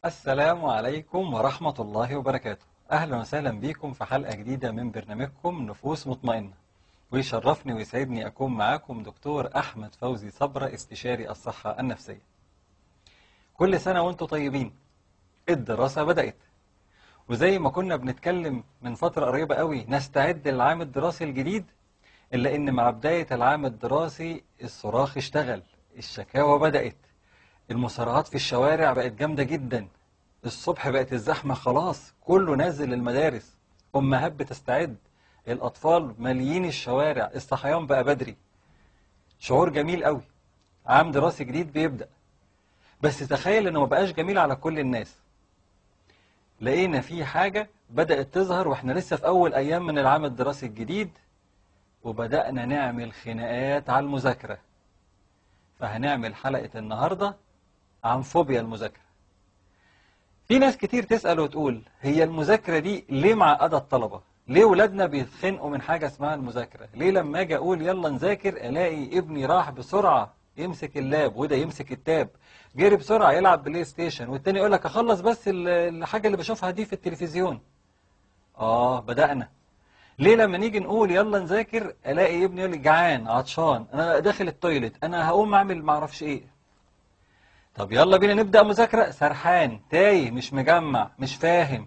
السلام عليكم ورحمة الله وبركاته أهلا وسهلا بكم في حلقة جديدة من برنامجكم نفوس مطمئنة ويشرفني ويسعدني أكون معاكم دكتور أحمد فوزي صبرة استشاري الصحة النفسية كل سنة وانتم طيبين الدراسة بدأت وزي ما كنا بنتكلم من فترة قريبة قوي نستعد للعام الدراسي الجديد إلا إن مع بداية العام الدراسي الصراخ اشتغل الشكاوى بدأت المسارعات في الشوارع بقت جامدة جدا الصبح بقت الزحمة خلاص كله نازل المدارس أمهات بتستعد الأطفال ماليين الشوارع الصحيان بقى بدري شعور جميل قوي عام دراسي جديد بيبدأ بس تخيل إنه ما بقاش جميل على كل الناس لقينا في حاجة بدأت تظهر وإحنا لسه في أول أيام من العام الدراسي الجديد وبدأنا نعمل خناقات على المذاكرة فهنعمل حلقة النهاردة عن فوبيا المذاكرة في ناس كتير تسأل وتقول هي المذاكرة دي ليه معقدة الطلبة ليه ولادنا بيتخنقوا من حاجة اسمها المذاكرة ليه لما اجي اقول يلا نذاكر الاقي ابني راح بسرعة يمسك اللاب وده يمسك التاب جري بسرعة يلعب بلاي ستيشن والتاني يقول لك اخلص بس ال- الحاجة اللي بشوفها دي في التلفزيون اه بدأنا ليه لما نيجي نقول يلا نذاكر الاقي ابني يقول لي جعان عطشان انا داخل التويليت انا هقوم اعمل معرفش ايه طب يلا بينا نبدأ مذاكرة سرحان تايه مش مجمع مش فاهم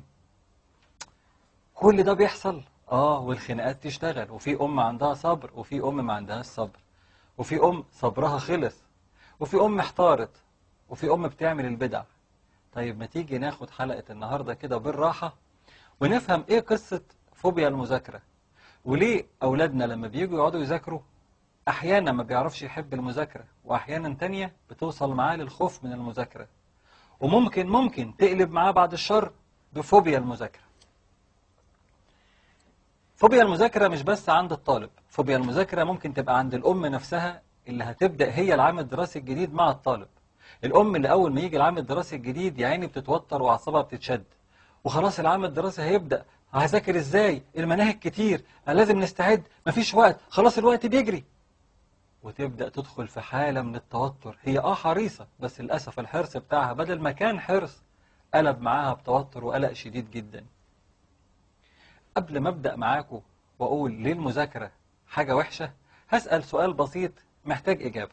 كل ده بيحصل اه والخناقات تشتغل وفي ام عندها صبر وفي ام ما عندهاش صبر وفي ام صبرها خلص وفي ام احتارت وفي ام بتعمل البدع طيب ما تيجي ناخد حلقة النهاردة كده بالراحة ونفهم ايه قصة فوبيا المذاكرة وليه اولادنا لما بييجوا يقعدوا يذاكروا احيانا ما بيعرفش يحب المذاكرة واحيانا تانية بتوصل معاه للخوف من المذاكرة وممكن ممكن تقلب معاه بعد الشر بفوبيا المذاكرة فوبيا المذاكرة مش بس عند الطالب فوبيا المذاكرة ممكن تبقى عند الأم نفسها اللي هتبدأ هي العام الدراسي الجديد مع الطالب الأم اللي أول ما يجي العام الدراسي الجديد يا عيني بتتوتر وأعصابها بتتشد وخلاص العام الدراسي هيبدأ هذاكر ازاي المناهج كتير لازم نستعد مفيش وقت خلاص الوقت بيجري وتبدأ تدخل في حالة من التوتر هي اه حريصة بس للأسف الحرص بتاعها بدل ما كان حرص قلب معاها بتوتر وقلق شديد جدا قبل ما أبدأ معاكم وأقول ليه المذاكرة حاجة وحشة هسأل سؤال بسيط محتاج إجابة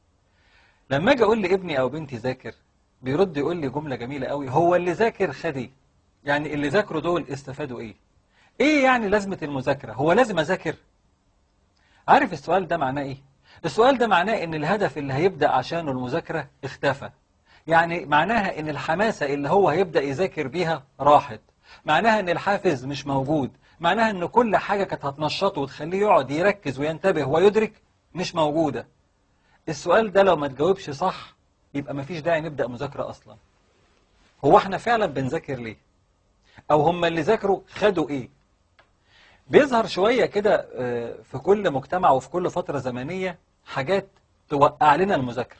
لما أجي أقول لابني أو بنتي ذاكر بيرد يقول لي جملة جميلة قوي هو اللي ذاكر خد إيه يعني اللي ذاكروا دول استفادوا إيه إيه يعني لازمة المذاكرة هو لازم أذاكر عارف السؤال ده معناه إيه السؤال ده معناه إن الهدف اللي هيبدأ عشانه المذاكرة اختفى يعني معناها إن الحماسة اللي هو هيبدأ يذاكر بيها راحت معناها إن الحافز مش موجود معناها إن كل حاجة كانت هتنشطه وتخليه يقعد يركز وينتبه ويدرك مش موجودة السؤال ده لو ما تجاوبش صح يبقى مفيش داعي نبدأ مذاكرة أصلا هو احنا فعلا بنذاكر ليه أو هم اللي ذاكروا خدوا إيه بيظهر شوية كده آه، في كل مجتمع وفي كل فترة زمنية حاجات توقع لنا المذاكرة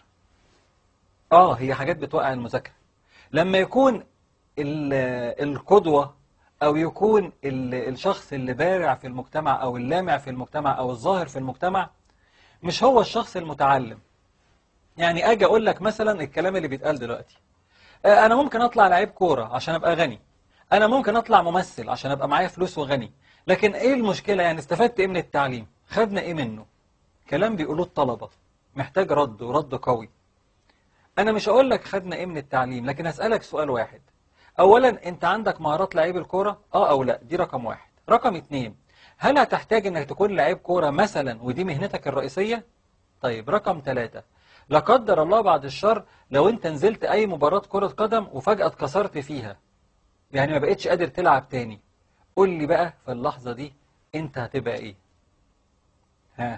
آه هي حاجات بتوقع المذاكرة لما يكون ال- القدوة أو يكون ال- الشخص اللي بارع في المجتمع أو اللامع في المجتمع أو الظاهر في المجتمع مش هو الشخص المتعلم يعني أجي أقول لك مثلا الكلام اللي بيتقال دلوقتي آه، أنا ممكن أطلع لعيب كورة عشان أبقى غني أنا ممكن أطلع ممثل عشان أبقى معايا فلوس وغني لكن إيه المشكلة يعني استفدت إيه من التعليم خدنا إيه منه كلام بيقولوه الطلبة محتاج رد ورد قوي أنا مش هقول لك خدنا إيه من التعليم لكن هسألك سؤال واحد أولا أنت عندك مهارات لعيب الكورة أه أو لا دي رقم واحد رقم اتنين هل هتحتاج إنك تكون لعيب كورة مثلا ودي مهنتك الرئيسية طيب رقم ثلاثة لا قدر الله بعد الشر لو أنت نزلت أي مباراة كرة قدم وفجأة اتكسرت فيها يعني ما بقتش قادر تلعب تاني قول لي بقى في اللحظة دي أنت هتبقى إيه ها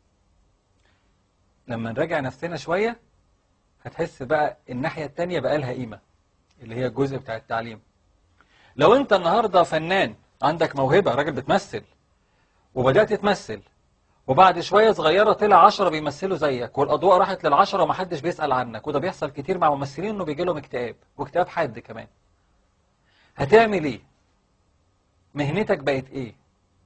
لما نراجع نفسنا شوية هتحس بقى الناحية التانية بقى لها قيمة اللي هي الجزء بتاع التعليم لو انت النهاردة فنان عندك موهبة راجل بتمثل وبدأت تمثل وبعد شوية صغيرة طلع عشرة بيمثلوا زيك والأضواء راحت للعشرة ومحدش بيسأل عنك وده بيحصل كتير مع ممثلين انه بيجي لهم اكتئاب واكتئاب حاد كمان هتعمل ايه مهنتك بقت ايه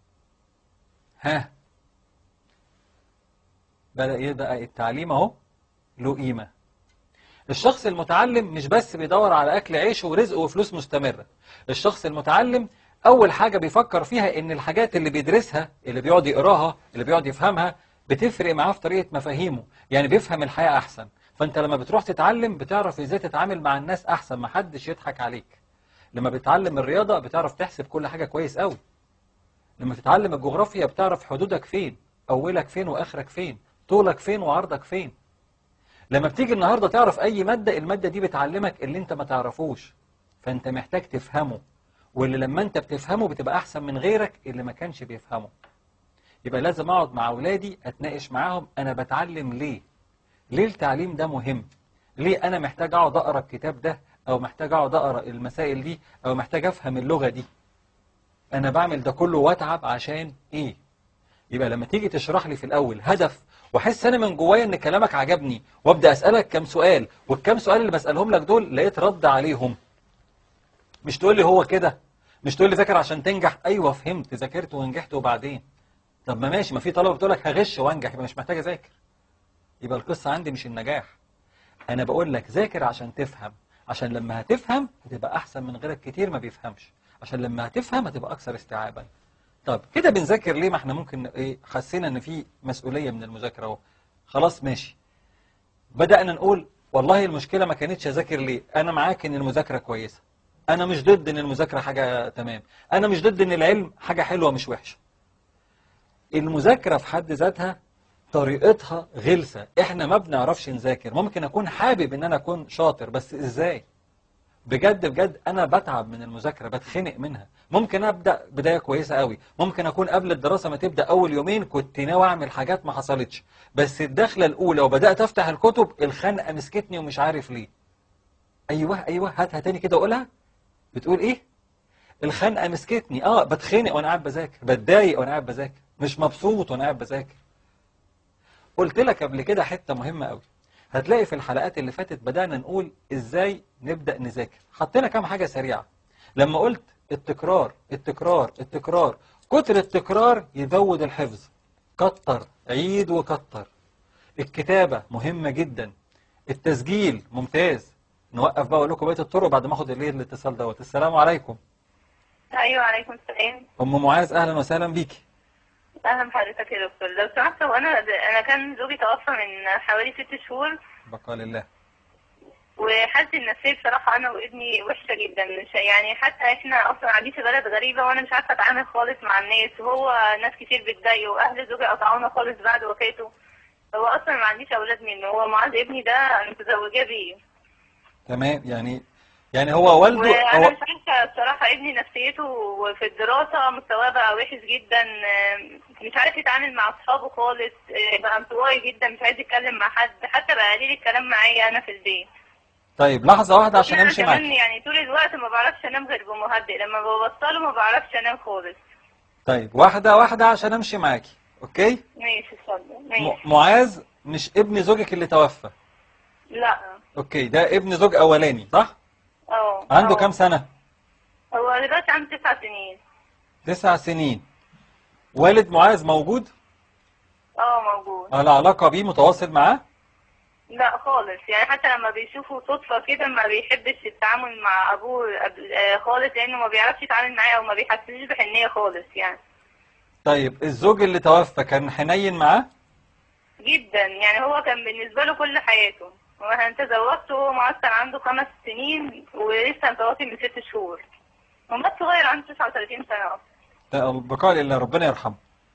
ها بدأ يبقى التعليم اهو له قيمة الشخص المتعلم مش بس بيدور على أكل عيشه ورزقه وفلوس مستمرة الشخص المتعلم أول حاجة بيفكر فيها إن الحاجات اللي بيدرسها اللي بيقعد يقراها اللي بيقعد يفهمها بتفرق معاه في طريقة مفاهيمه يعني بيفهم الحياة أحسن فأنت لما بتروح تتعلم بتعرف إزاي تتعامل مع الناس أحسن ما حدش يضحك عليك لما بتتعلم الرياضة بتعرف تحسب كل حاجة كويس قوي لما تتعلم الجغرافيا بتعرف حدودك فين أولك فين وآخرك فين طولك فين وعرضك فين لما بتيجي النهاردة تعرف أي مادة المادة دي بتعلمك اللي أنت ما تعرفوش فأنت محتاج تفهمه واللي لما أنت بتفهمه بتبقى أحسن من غيرك اللي ما كانش بيفهمه يبقى لازم أقعد مع أولادي أتناقش معاهم أنا بتعلم ليه ليه التعليم ده مهم ليه أنا محتاج أقعد أقرأ الكتاب ده أو محتاج أقعد أقرأ المسائل دي أو محتاج أفهم اللغة دي أنا بعمل ده كله وأتعب عشان إيه يبقى لما تيجي تشرح لي في الأول هدف واحس انا من جوايا ان كلامك عجبني وابدا اسالك كام سؤال والكام سؤال اللي بسالهم لك دول لقيت رد عليهم مش تقول لي هو كده مش تقول لي ذاكر عشان تنجح ايوه فهمت ذاكرت ونجحت وبعدين طب ما ماشي ما في طلبه بتقول لك هغش وانجح يبقى مش محتاج اذاكر يبقى القصه عندي مش النجاح انا بقول لك ذاكر عشان تفهم عشان لما هتفهم هتبقى احسن من غيرك كتير ما بيفهمش عشان لما هتفهم هتبقى اكثر استيعابا طب كده بنذاكر ليه ما احنا ممكن ايه حسينا ان في مسؤوليه من المذاكره اهو خلاص ماشي بدانا نقول والله المشكله ما كانتش اذاكر ليه انا معاك ان المذاكره كويسه انا مش ضد ان المذاكره حاجه تمام انا مش ضد ان العلم حاجه حلوه مش وحشه المذاكره في حد ذاتها طريقتها غلسه احنا ما بنعرفش نذاكر ممكن اكون حابب ان انا اكون شاطر بس ازاي بجد بجد انا بتعب من المذاكره بتخنق منها ممكن ابدا بدايه كويسه قوي ممكن اكون قبل الدراسه ما تبدا اول يومين كنت ناوي اعمل حاجات ما حصلتش بس الدخله الاولى وبدات افتح الكتب الخنقه مسكتني ومش عارف ليه ايوه ايوه هاتها تاني كده قولها بتقول ايه الخنقه مسكتني اه بتخنق وانا قاعد بذاكر بتضايق وانا قاعد بذاكر مش مبسوط وانا قاعد بذاكر قلت لك قبل كده حته مهمه قوي هتلاقي في الحلقات اللي فاتت بدأنا نقول ازاي نبدأ نذاكر حطينا كام حاجة سريعة لما قلت التكرار التكرار التكرار كتر التكرار يزود الحفظ كتر عيد وكتر الكتابة مهمة جدا التسجيل ممتاز نوقف بقى اقول لكم بقيه الطرق بعد ما اخد الليل الاتصال دوت السلام عليكم ايوه عليكم السلام ام معاذ اهلا وسهلا بيكي اهلا بحضرتك يا دكتور لو سمحت هو انا انا كان زوجي توفى من حوالي ست شهور بقى لله وحالتي النفسيه بصراحه انا وابني وحشه جدا مش يعني حتى احنا اصلا قاعدين في بلد غريبه وانا مش عارفه اتعامل خالص مع الناس وهو ناس كتير بتضايقه واهل زوجي قطعونا خالص بعد وفاته هو اصلا ما عنديش اولاد منه هو معاذ ابني ده انا متزوجه بيه تمام يعني يعني هو والده وانا هو مش عارفه بصراحه ابني نفسيته في الدراسه مستواه بقى وحش جدا مش عارف يتعامل مع اصحابه خالص بقى انطوائي جدا مش عايز يتكلم مع حد حتى بقى قليل الكلام معايا انا في البيت طيب لحظة واحدة عشان أنا امشي كمان معاكي يعني طول الوقت ما بعرفش انام غير بمهدئ لما بوصله ما بعرفش انام خالص طيب واحدة واحدة عشان امشي معاكي اوكي ماشي اتفضل م- ماشي معاذ مش ابن زوجك اللي توفى لا اوكي ده ابن زوج اولاني صح اه عنده اه. كام سنة هو دلوقتي عنده تسع سنين تسع سنين والد معاذ موجود اه موجود على علاقة بيه متواصل معاه لا خالص يعني حتى لما بيشوفوا صدفة كده ما بيحبش التعامل مع أبوه قبل- آه، خالص لأنه ما بيعرفش يتعامل معاه أو ما بيحسسوش بحنية خالص يعني طيب الزوج اللي توفى كان حنين معاه جدا يعني هو كان بالنسبة له كل حياته وأنا تزوجته وهو معسكر عنده خمس سنين ولسه متوفي من ست شهور ومات صغير عنده 39 سنة أصلا ده البقاء لله ربنا يرحمه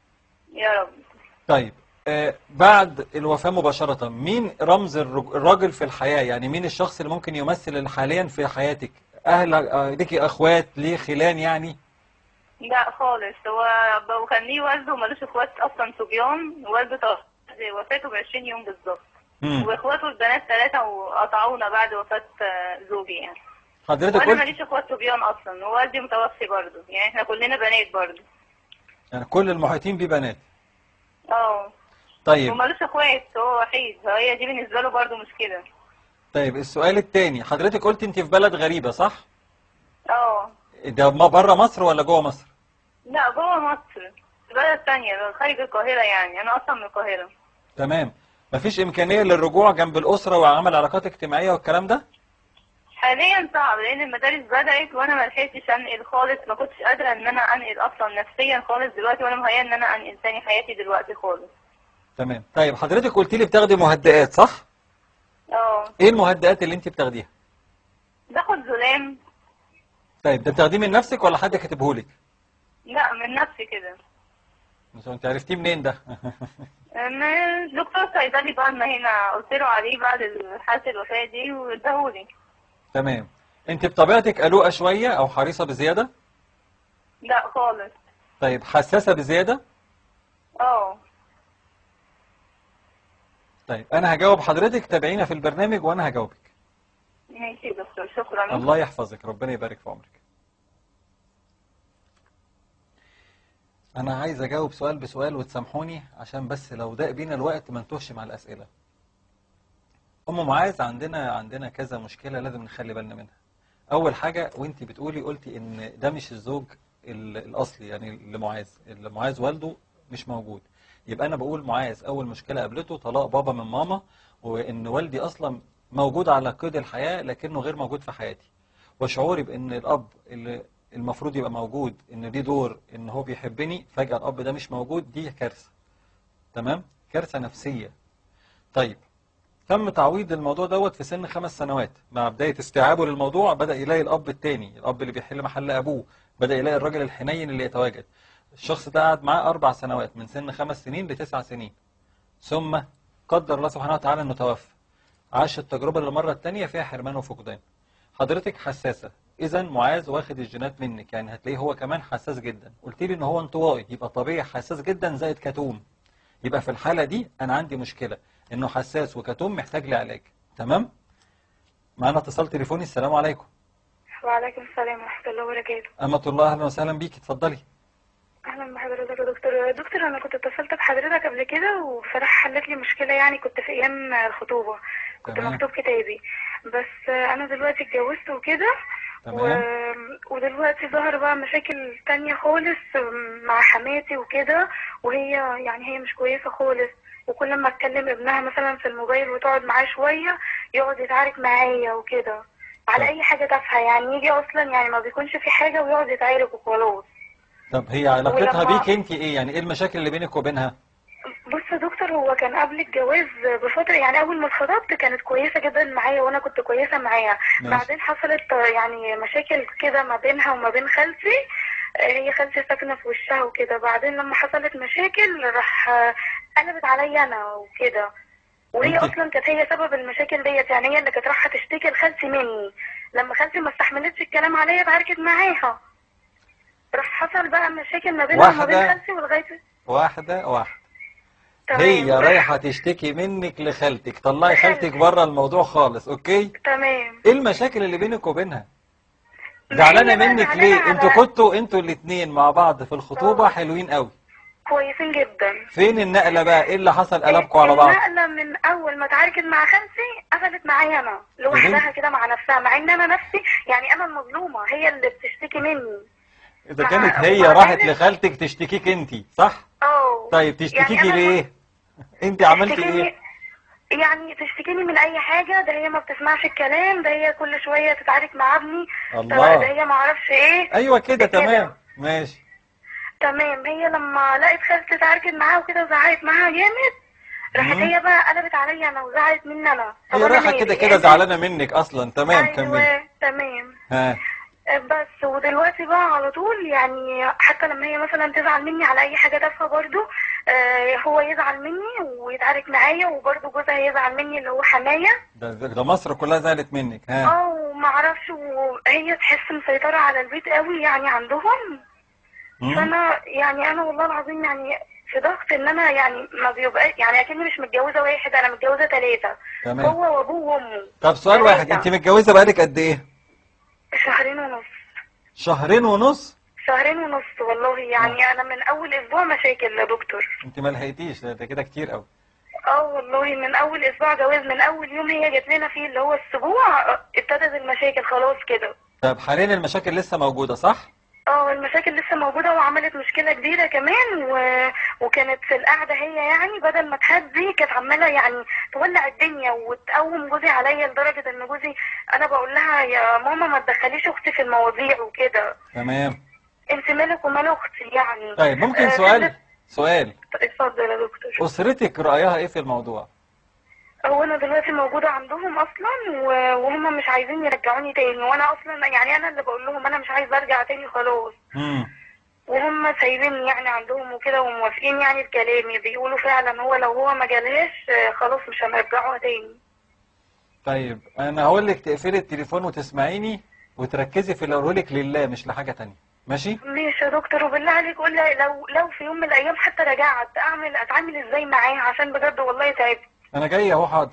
يا رب طيب آه بعد الوفاة مباشرة مين رمز الرج- الراجل في الحياة يعني مين الشخص اللي ممكن يمثل حاليا في حياتك أهل آه، ليكي أخوات ليه خلان يعني لا خالص هو وكان ليه والده ومالوش اخوات اصلا صبيان والده توفى وفاته ب 20 يوم بالظبط مم. واخواته البنات ثلاثة وقطعونا بعد وفاة آه، زوجي يعني حضرتك وانا قلت ماليش اخوات صبيان اصلا ووالدي متوفي برضه يعني احنا كلنا بنات برضه يعني كل المحيطين بيه بنات اه طيب ومالوش اخوات هو وحيد هي دي بالنسبة له برضه مشكلة طيب السؤال التاني حضرتك قلت انت في بلد غريبة صح؟ اه ده ما بره مصر ولا جوه مصر؟ لا جوه مصر في بلد تانية خارج القاهرة يعني انا اصلا من القاهرة تمام مفيش إمكانية للرجوع جنب الأسرة وعمل علاقات اجتماعية والكلام ده حاليا صعب لان المدارس بدأت وانا ما لحقتش انقل خالص ما كنتش قادرة ان انا انقل اصلا نفسيا خالص دلوقتي وانا مهيئة ان انا انقل تاني حياتي دلوقتي خالص تمام طيب حضرتك قلت لي بتاخدي مهدئات صح اه ايه المهدئات اللي انت بتاخديها باخد زلام طيب ده بتاخديه من نفسك ولا حد كاتبهولك لا من نفسي كده مش انت عرفتيه منين ده أنا دكتور صيدلي بقى ما هنا قلت له عليه بعد حالة الوفاة دي واداهولي تمام انت بطبيعتك قلوقة شوية او حريصة بزيادة لا خالص طيب حساسة بزيادة اه طيب انا هجاوب حضرتك تابعينا في البرنامج وانا هجاوبك ماشي يا دكتور شكرا الله يحفظك ربنا يبارك في عمرك انا عايز اجاوب سؤال بسؤال وتسامحوني عشان بس لو ضاق بينا الوقت ما نتوهش مع الاسئله ام معاذ عندنا عندنا كذا مشكله لازم نخلي بالنا منها اول حاجه وانت بتقولي قلتي ان ده مش الزوج ال- الاصلي يعني لمعاذ اللي معاذ والده مش موجود يبقى انا بقول معاذ اول مشكله قابلته طلاق بابا من ماما وان والدي اصلا موجود على قيد الحياه لكنه غير موجود في حياتي وشعوري بان الاب اللي المفروض يبقى موجود ان ليه دور ان هو بيحبني فجاه الاب ده مش موجود دي كارثه تمام كارثه نفسيه طيب تم تعويض الموضوع دوت في سن خمس سنوات مع بداية استيعابه للموضوع بدأ يلاقي الأب التاني الأب اللي بيحل محل أبوه بدأ يلاقي الراجل الحنين اللي يتواجد الشخص ده قعد معاه أربع سنوات من سن خمس سنين لتسع سنين ثم قدر الله سبحانه وتعالى إنه توفى عاش التجربة للمرة التانية فيها حرمان وفقدان حضرتك حساسة إذا معاذ واخد الجينات منك يعني هتلاقيه هو كمان حساس جدا قلت لي إن هو انطوائي يبقى طبيعي حساس جدا زائد كتوم يبقى في الحالة دي أنا عندي مشكلة إنه حساس وكتوم محتاج لعلاج تمام معانا اتصال تليفوني السلام عليكم وعليكم السلام ورحمة الله وبركاته أمة الله أهلا وسهلا بيكي اتفضلي أهلا بحضرتك يا دكتور دكتور أنا كنت اتصلت بحضرتك قبل كده وبصراحة حلت لي مشكلة يعني كنت في أيام الخطوبة كنت تمام. مكتوب كتابي بس أنا دلوقتي اتجوزت وكده و... تمام ودلوقتي ظهر بقى مشاكل تانية خالص مع حماتي وكده وهي يعني هي مش كويسة خالص وكل ما اتكلم ابنها مثلا في الموبايل وتقعد معاه شوية يقعد يتعارك معايا وكده على طب. اي حاجة تافهة يعني يجي اصلا يعني ما بيكونش في حاجة ويقعد يتعارك وخلاص طب هي علاقتها ولما- بيك أنت إيه يعني إيه المشاكل اللي بينك وبينها بص يا دكتور هو كان قبل الجواز بفترة يعني أول ما اتخطبت كانت كويسة جدا معايا وأنا كنت كويسة معاها ماشي. بعدين حصلت يعني مشاكل كده ما بينها وما بين خالتي آه، هي خالتي ساكنة في وشها وكده بعدين لما حصلت مشاكل راح آه، قلبت عليا أنا وكده وهي انت- أصلا كانت هي سبب المشاكل ديت يعني هي اللي كانت رايحة تشتكي لخالتي مني لما خالتي ما استحملتش الكلام عليا اتعاركت معاها راح حصل بقى مشاكل ما بينها وما بين واحدة- خالتي ولغاية واحدة واحدة تمام. هي رايحة تشتكي منك لخالتك طلعي خالتك بره الموضوع خالص أوكي تمام إيه المشاكل اللي بينك وبينها ما زعلانة هي بقى منك زعلانة ليه على- انتوا كنتوا انتوا الاتنين مع بعض في الخطوبة آه. حلوين قوي كويسين جدا فين النقلة بقى ايه اللي حصل قلبكم على بعض النقلة من أول ما اتعاركت مع خالتي قفلت معايا أنا لوحدها كده مع نفسها مع إن أنا نفسي يعني أنا المظلومة هي اللي بتشتكي مني اذا مع- كانت هي وبعدين- راحت لخالتك تشتكيك انت صح اه طيب تشتكيكي يعني أنا ليه انت عملتي تشتكيني- ايه يعني تشتكيني من أي حاجة ده هي ما بتسمعش الكلام ده هي كل شوية تتعارك مع ابني الله. ده هي ما اعرفش ايه ايوه كده كده. تمام ماشي تمام هي لما لقيت خالتي اتعاركت معاها وكده وزعقت معاها جامد راحت مم. هي بقى قلبت عليا انا وزعقت مني انا طب هي أنا رايحة مالي؟ كده كده يعني- زعلانة منك اصلا تمام كملي ايوه تمام ها بس ودلوقتي بقى على طول يعني حتى لما هي مثلا تزعل مني على اي حاجه تافهه برضو آه هو يزعل مني ويتعارك معايا وبرضو جوزها يزعل مني اللي هو حمايه ده, ده مصر كلها زعلت منك ها اه وما اعرفش وهي تحس مسيطره على البيت قوي يعني عندهم مم؟ فانا يعني انا والله العظيم يعني في ضغط ان انا يعني ما بيبقى يعني اكني مش متجوزه واحد انا متجوزه ثلاثه تمام هو وابوه وامه طب سؤال واحد ثلاثة. انت متجوزة بقالك قد ايه شهرين ونص شهرين ونص شهرين ونص والله يعني انا من اول اسبوع مشاكل يا دكتور انت ما لحقتيش ده ده كده كتير قوي اه والله من اول اسبوع جواز من اول يوم هي جت لنا فيه اللي هو الاسبوع ابتدت المشاكل خلاص كده طب حاليا المشاكل لسه موجودة صح اه المشاكل لسه موجودة وعملت مشكلة كبيرة كمان و... وكانت في القعدة هي يعني بدل ما تهدي كانت عمالة يعني تولع الدنيا وتقوم جوزي عليا لدرجة ان جوزي انا بقول لها يا ماما ما تدخليش اختي في المواضيع وكده تمام انت مالك ومال اختي يعني طيب ممكن آه، سؤال كانت- سؤال اتفضل يا دكتور أسرتك رأيها إيه في الموضوع؟ هو انا دلوقتي موجودة عندهم اصلا و- وهم مش عايزين يرجعوني تاني وانا اصلا يعني انا اللي بقول لهم انا مش عايزة ارجع تاني خلاص مم. وهم سايبيني يعني عندهم وكده وموافقين يعني بكلامي بيقولوا فعلا هو لو هو ما جالهاش آه، خلاص مش هنرجعوها تاني طيب أنا هقول لك تقفلي التليفون وتسمعيني وتركزي في اللي أقوله لك لله مش لحاجة تانية ماشي؟ ماشي يا دكتور وبالله عليك قول لي لو لو في يوم من الايام حتى رجعت اعمل اتعامل ازاي معاه عشان بجد والله تعبت أنا جاي أهو حاضر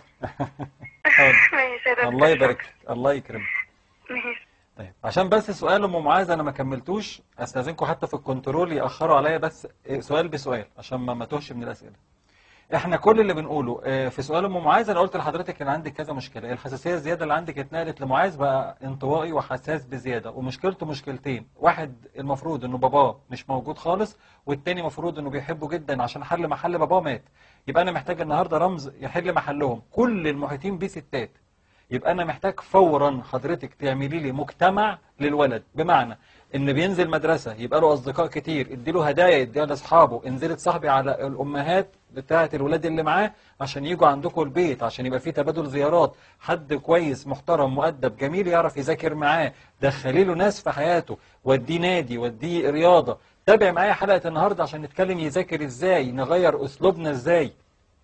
حاضر ماشي يا دكتور الله يبارك لك الله يكرمك ماشي طيب عشان بس سؤال ام معاذ انا ما كملتوش استاذنكم حتى في الكنترول ياخروا عليا بس إيه، سؤال بسؤال عشان ما ما توهش من الاسئله احنا كل اللي بنقوله آه، في سؤال ام معاذ انا قلت لحضرتك ان عندك كذا مشكله الحساسيه الزياده اللي عندك اتنقلت لمعاذ بقى انطوائي وحساس بزياده ومشكلته مشكلتين واحد المفروض انه باباه مش موجود خالص والتاني المفروض انه بيحبه جدا عشان حل محل باباه مات يبقى انا محتاج النهارده رمز يحل محلهم كل المحيطين بيه ستات يبقى انا محتاج فورا حضرتك تعملي لي مجتمع للولد بمعنى ان بينزل مدرسه يبقى له اصدقاء كتير ادي له هدايا يديها لاصحابه انزلي تصاحبي على الامهات بتاعه الولاد اللي معاه عشان يجوا عندكم البيت عشان يبقى في تبادل زيارات حد كويس محترم مؤدب جميل يعرف يذاكر معاه دخلي له ناس في حياته وديه نادي وديه رياضه تابع معايا حلقه النهارده عشان نتكلم يذاكر ازاي نغير اسلوبنا ازاي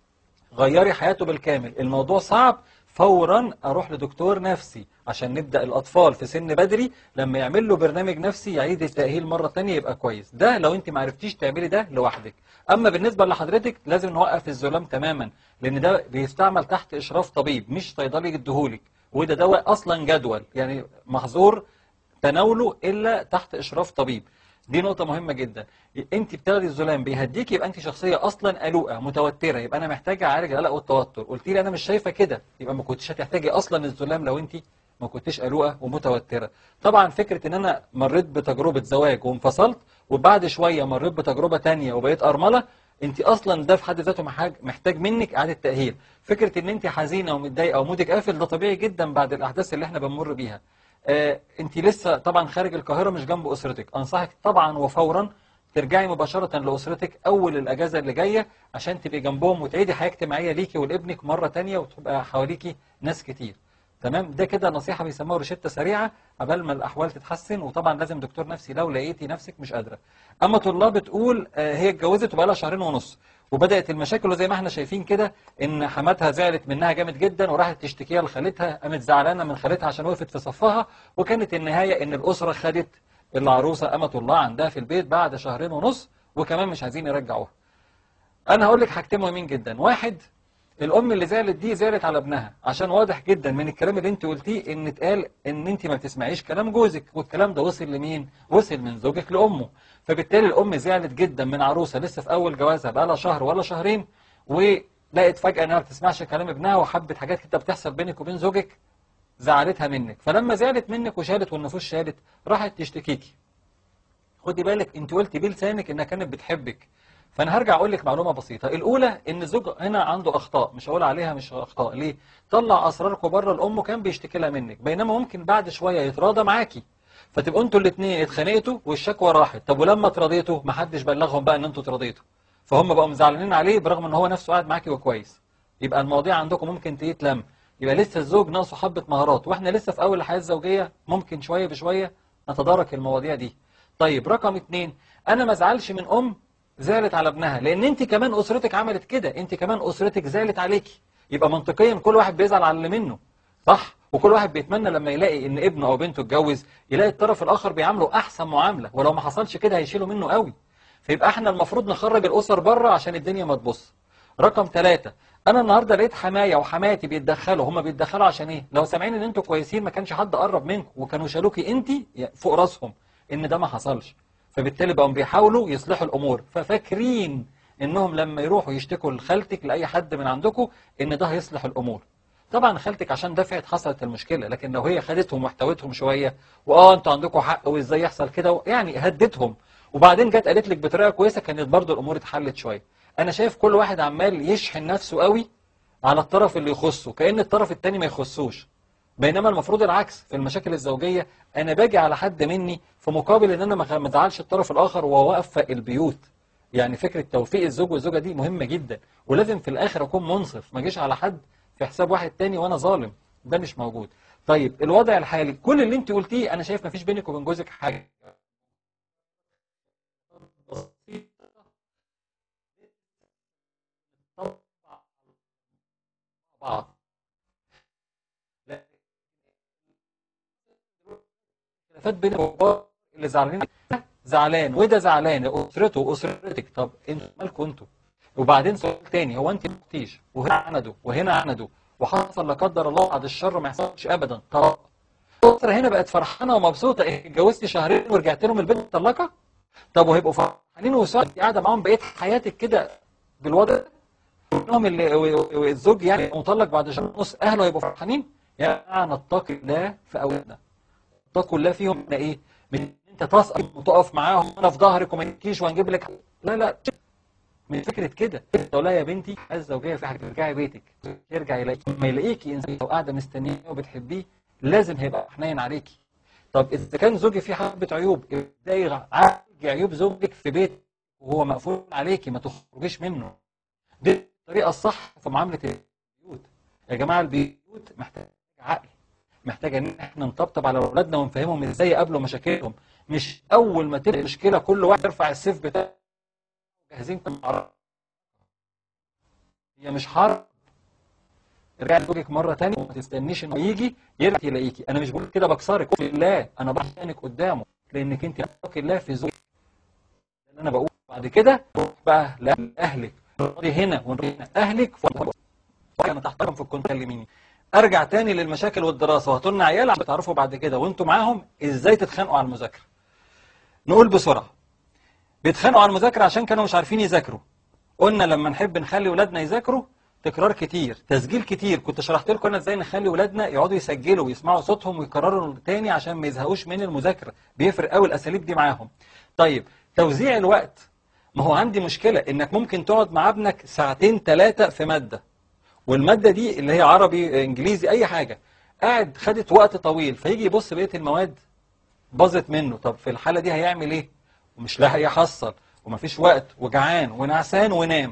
غيري حياته بالكامل الموضوع صعب فورا اروح لدكتور نفسي عشان نبدا الاطفال في سن بدري لما يعمل له برنامج نفسي يعيد التاهيل مره تانية يبقى كويس ده لو انت ما عرفتيش تعملي ده لوحدك اما بالنسبه لحضرتك لازم نوقف الظلام تماما لان ده بيستعمل تحت اشراف طبيب مش صيدلي يديهولك وده دواء اصلا جدول يعني محظور تناوله الا تحت اشراف طبيب دي نقطة مهمة جدا انت بتاخدي الزلام بيهديك يبقى انت شخصية اصلا قلقة متوترة يبقى انا محتاجة اعالج القلق والتوتر قلت لي انا مش شايفة كده يبقى ما كنتش هتحتاجي اصلا الزلام لو انت ما كنتش قلقة ومتوترة طبعا فكرة ان انا مريت بتجربة زواج وانفصلت وبعد شوية مريت بتجربة تانية وبقيت ارملة انت اصلا ده في حد ذاته محتاج محتاج منك اعاده تاهيل فكره ان انت حزينه ومتضايقه ومودك قافل ده طبيعي جدا بعد الاحداث اللي احنا بنمر بيها آه انت لسه طبعا خارج القاهره مش جنب اسرتك انصحك طبعا وفورا ترجعي مباشره لاسرتك اول الاجازه اللي جايه عشان تبقي جنبهم وتعيدي حياه اجتماعيه ليكي ولابنك مره تانية وتبقى حواليكي ناس كتير تمام ده كده نصيحه بيسموها روشته سريعه قبل ما الاحوال تتحسن وطبعا لازم دكتور نفسي لو لقيتي نفسك مش قادره اما طلاب بتقول آه، هي اتجوزت وبقى لها شهرين ونص وبدات المشاكل وزي ما احنا شايفين كده ان حماتها زعلت منها جامد جدا وراحت تشتكيها لخالتها قامت زعلانه من خالتها عشان وقفت في صفها وكانت النهايه ان الاسره خدت العروسه امه الله عندها في البيت بعد شهرين ونص وكمان مش عايزين يرجعوها انا هقول لك حاجتين مهمين جدا واحد الام اللي زعلت دي زعلت على ابنها عشان واضح جدا من الكلام اللي انت قلتيه ان اتقال ان انت ما بتسمعيش كلام جوزك والكلام ده وصل لمين وصل من زوجك لامه فبالتالي الام زعلت جدا من عروسه لسه في اول جوازها بقى لها شهر ولا شهرين ولقت فجاه انها ما بتسمعش كلام ابنها وحبت حاجات كده بتحصل بينك وبين زوجك زعلتها منك فلما زعلت منك وشالت والنفوس شالت راحت تشتكيكي خدي بالك انت قلتي بلسانك انها كانت بتحبك فانا هرجع اقول لك معلومه بسيطه الاولى ان الزوج هنا عنده اخطاء مش هقول عليها مش اخطاء ليه طلع اسراركم بره الام كان بيشتكي لها منك بينما ممكن بعد شويه يتراضى معاكي فتبقوا انتوا الاثنين اتخانقتوا والشكوى راحت طب ولما اتراضيتوا محدش بلغهم بقى ان انتوا اتراضيتوا فهم بقوا مزعلانين عليه برغم ان هو نفسه قاعد معاكي وكويس يبقى المواضيع عندكم ممكن تتلم يبقى لسه الزوج ناقصه حبه مهارات واحنا لسه في اول الحياه الزوجيه ممكن شويه بشويه نتدارك المواضيع دي طيب رقم اتنين انا ما ازعلش من ام زعلت على ابنها لان انت كمان اسرتك عملت كده انت كمان اسرتك زعلت عليكي يبقى منطقيا كل واحد بيزعل على اللي منه صح وكل واحد بيتمنى لما يلاقي ان ابنه او بنته اتجوز يلاقي الطرف الاخر بيعامله احسن معامله ولو ما حصلش كده هيشيلوا منه قوي فيبقى احنا المفروض نخرج الاسر بره عشان الدنيا ما تبص رقم ثلاثة انا النهارده لقيت حمايه وحماتي بيتدخلوا هم بيتدخلوا عشان ايه لو سامعين ان انتوا كويسين ما كانش حد قرب منكم وكانوا شالوكي انت فوق راسهم ان ده ما حصلش فبالتالي بقوا بيحاولوا يصلحوا الامور ففاكرين انهم لما يروحوا يشتكوا لخالتك لاي حد من عندكم ان ده هيصلح الامور طبعا خالتك عشان دفعت حصلت المشكله لكن لو هي خدتهم واحتوتهم شويه واه انتوا عندكم حق وازاي يحصل كده يعني هدتهم وبعدين جت قالت لك بطريقه كويسه كانت برضو الامور اتحلت شويه انا شايف كل واحد عمال يشحن نفسه قوي على الطرف اللي يخصه كأن الطرف التاني ما يخصوش بينما المفروض العكس في المشاكل الزوجية أنا باجي على حد مني في مقابل إن أنا ما ما ازعلش الطرف الآخر وأوفق البيوت يعني فكرة توفيق الزوج والزوجة دي مهمة جدا ولازم في الآخر أكون منصف ما أجيش على حد في حساب واحد تاني وأنا ظالم ده مش موجود طيب الوضع الحالي كل اللي أنت قلتيه أنا شايف ما فيش بينك وبين جوزك حاجة بعض خلافات بين الكبار اللي زعلانين زعلان وده زعلان اسرته واسرتك طب انتوا مالكم انتوا وبعدين سؤال تاني هو انت ما قلتيش وهنا عندوا وهنا عندوا وحصل لا قدر الله بعد الشر ما يحصلش ابدا طلاق الاسره هنا بقت فرحانه ومبسوطه إيه، اتجوزتي شهرين ورجعت لهم البنت مطلقه طب وهيبقوا فرحانين وسعد قاعده معاهم بقيه حياتك كده بالوضع ده منهم اللي و- و- الزوج يعني مطلق بعد شهر ونص اهله هيبقوا فرحانين يا جماعه نتقي الله في اولادنا اتقوا الله فيهم من ايه؟ من إن انت تسقط وتقف معاهم وانا في ظهرك وما يجيش وهنجيب لك لا لا من فكره كده تقول لها يا بنتي الزوجيه في حاجه ترجعي بيتك يرجع يلاقيك ما يلاقيكي انسان لو قاعده مستنيه وبتحبيه لازم هيبقى حنين عليكي طب اذا كان زوجي فيه حبه عيوب ابداي عالجي عيوب زوجك في بيت وهو مقفول عليكي ما تخرجيش منه دي الطريقه الصح في معامله البيوت يا جماعه البيوت محتاجه عقل محتاجه ان احنا نطبطب على اولادنا ونفهمهم ازاي يقابلوا مشاكلهم مش اول ما تبقى مشكله كل واحد يرفع السيف بتاعه جاهزين كل معركة. هي مش حرب ارجعي لزوجك مره ثانيه وما تستنيش انه يجي يرجع يلاقيكي انا مش بقول كده بكسرك في الله انا بحسنك قدامه لانك انت تتقي الله في زوجك ده اللي انا بقول بعد كده بقى لاهلك نقضي هنا ونقضي هنا اهلك فوق انا تحتكم في الكون كلميني ارجع تاني للمشاكل والدراسه وهاتوا لنا عيال عشان تعرفوا بعد كده وانتوا معاهم ازاي تتخانقوا على المذاكره نقول بسرعه بيتخانقوا على المذاكره عشان كانوا مش عارفين يذاكروا قلنا لما نحب نخلي ولادنا يذاكروا تكرار كتير تسجيل كتير كنت شرحت لكم انا ازاي نخلي ولادنا يقعدوا يسجلوا ويسمعوا صوتهم ويكرروا تاني عشان ما يزهقوش من المذاكره بيفرق قوي الاساليب دي معاهم طيب توزيع الوقت ما هو عندي مشكله انك ممكن تقعد مع ابنك ساعتين ثلاثه في ماده والماده دي اللي هي عربي انجليزي اي حاجه قاعد خدت وقت طويل فيجي يبص بقيه المواد باظت منه طب في الحاله دي هيعمل ايه ومش لاحق يحصل ومفيش وقت وجعان ونعسان ونام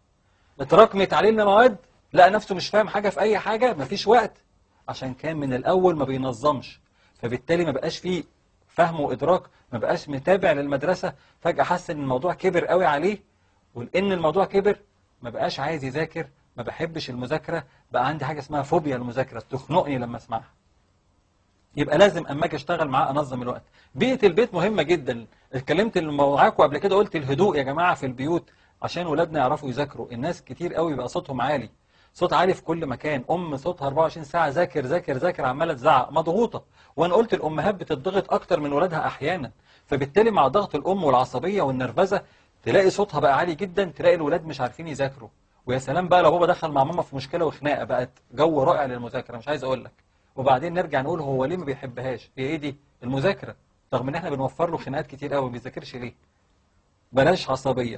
اتراكمت علينا مواد لقى نفسه مش فاهم حاجه في اي حاجه مفيش وقت عشان كان من الاول ما بينظمش فبالتالي ما بقاش فيه فهم وادراك ما بقاش متابع للمدرسه فجاه حس ان الموضوع كبر قوي عليه ولان الموضوع كبر ما بقاش عايز يذاكر ما بحبش المذاكره بقى عندي حاجه اسمها فوبيا المذاكره تخنقني لما اسمعها يبقى لازم اما اجي اشتغل معاه انظم الوقت بيئه البيت مهمه جدا اتكلمت معاكم قبل كده قلت الهدوء يا جماعه في البيوت عشان ولادنا يعرفوا يذاكروا الناس كتير قوي بقى صوتهم عالي صوت عالي في كل مكان ام صوتها 24 ساعه ذاكر ذاكر ذاكر عماله تزعق مضغوطه وانا قلت الامهات بتضغط اكتر من ولادها احيانا فبالتالي مع ضغط الام والعصبيه والنرفزه تلاقي صوتها بقى عالي جدا تلاقي الولاد مش عارفين يذاكروا ويا سلام بقى لو بابا دخل مع ماما في مشكله وخناقه بقت جو رائع للمذاكره مش عايز اقول لك وبعدين نرجع نقول هو ليه ما بيحبهاش هي ايه دي المذاكره رغم ان احنا بنوفر له خناقات كتير قوي ما بيذاكرش ليه بلاش عصبيه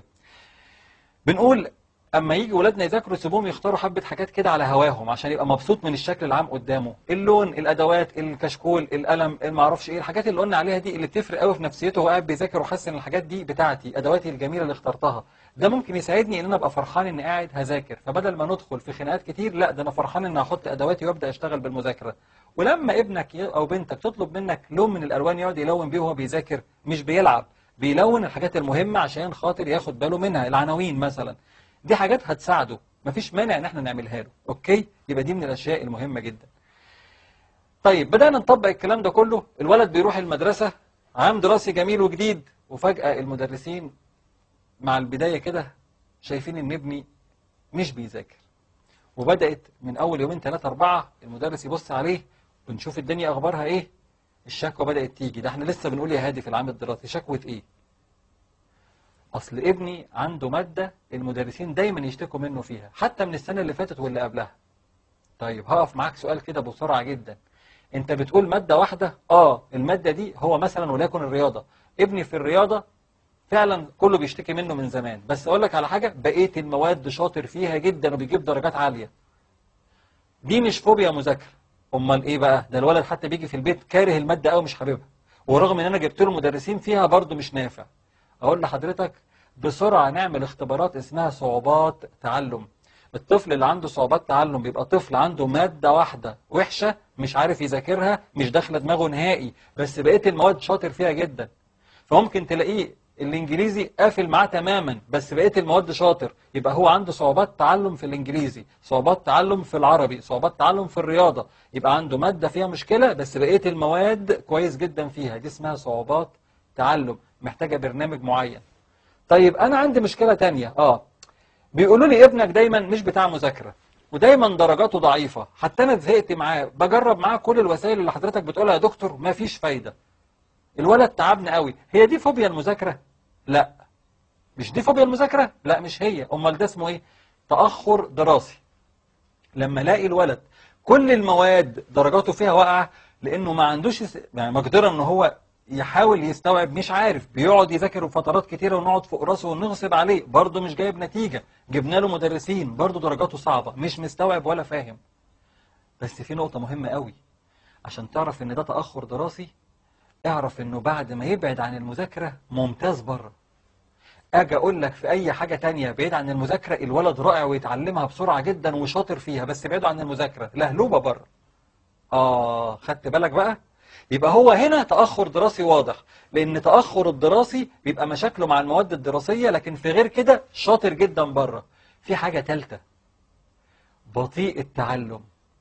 بنقول اما يجي ولادنا يذاكروا سيبوهم يختاروا حبه حاجات كده على هواهم عشان يبقى مبسوط من الشكل العام قدامه اللون الادوات الكشكول القلم المعرفش ايه الحاجات اللي قلنا عليها دي اللي بتفرق قوي في نفسيته وهو قاعد بيذاكر وحاسس ان الحاجات دي بتاعتي ادواتي الجميله اللي اخترتها ده ممكن يساعدني ان انا ابقى فرحان اني قاعد هذاكر فبدل ما ندخل في خناقات كتير لا ده انا فرحان ان احط ادواتي وابدا اشتغل بالمذاكره ولما ابنك ي- او بنتك تطلب منك لون من الالوان يقعد يلون بيه وهو بيذاكر مش بيلعب بيلون الحاجات المهمه عشان خاطر ياخد باله منها العناوين مثلا دي حاجات هتساعده مفيش مانع ان احنا نعملها له اوكي يبقى دي من الاشياء المهمه جدا طيب بدانا نطبق الكلام ده كله الولد بيروح المدرسه عام دراسي جميل وجديد وفجاه المدرسين مع البدايه كده شايفين ان ابني مش بيذاكر وبدات من اول يومين ثلاثه اربعه المدرس يبص عليه ونشوف الدنيا اخبارها ايه الشكوى بدات تيجي ده احنا لسه بنقول يا هادي في العام الدراسي شكوى ايه اصل ابني عنده ماده المدرسين دايما يشتكوا منه فيها حتى من السنه اللي فاتت واللي قبلها طيب هقف معاك سؤال كده بسرعة جدا انت بتقول مادة واحدة اه المادة دي هو مثلا وليكن الرياضة ابني في الرياضة فعلا كله بيشتكي منه من زمان بس اقول لك على حاجة بقية المواد شاطر فيها جدا وبيجيب درجات عالية دي مش فوبيا مذاكرة امال ايه بقى ده الولد حتى بيجي في البيت كاره المادة قوي مش حاببها ورغم ان انا جبت له مدرسين فيها برضه مش نافع اقول لحضرتك بسرعة نعمل اختبارات اسمها صعوبات تعلم الطفل اللي عنده صعوبات تعلم بيبقى طفل عنده مادة واحدة وحشة مش عارف يذاكرها مش داخله دماغه نهائي بس بقية المواد شاطر فيها جدا فممكن تلاقيه الانجليزي قافل معاه تماما بس بقية المواد شاطر يبقى هو عنده صعوبات تعلم في الانجليزي صعوبات تعلم في العربي صعوبات تعلم في الرياضة يبقى عنده مادة فيها مشكلة بس بقية المواد كويس جدا فيها دي اسمها صعوبات تعلم محتاجة برنامج معين طيب انا عندي مشكلة تانية اه بيقولوا لي ابنك دايما مش بتاع مذاكرة ودايما درجاته ضعيفة حتى انا زهقت معاه بجرب معاه كل الوسائل اللي حضرتك بتقولها يا دكتور ما فيش فايدة الولد تعبنا قوي هي دي فوبيا المذاكرة لا مش دي فوبيا المذاكرة لا مش هي امال ده اسمه ايه تأخر دراسي لما الاقي الولد كل المواد درجاته فيها واقعة لانه ما عندوش يعني مقدرة ان هو يحاول يستوعب مش عارف بيقعد يذاكر فترات كتيرة ونقعد فوق راسه ونغصب عليه برضه مش جايب نتيجة جبنا له مدرسين برضه درجاته صعبة مش مستوعب ولا فاهم بس في نقطة مهمة قوي عشان تعرف ان ده تأخر دراسي اعرف انه بعد ما يبعد عن المذاكرة ممتاز بره اجي اقول لك في اي حاجة تانية بعيد عن المذاكرة الولد رائع ويتعلمها بسرعة جدا وشاطر فيها بس بعيده عن المذاكرة لهلوبة بره اه خدت بالك بقى يبقى هو هنا تأخر دراسي واضح لأن تأخر الدراسي بيبقى مشاكله مع المواد الدراسية لكن في غير كده شاطر جدا بره في حاجة تالتة بطيء التعلم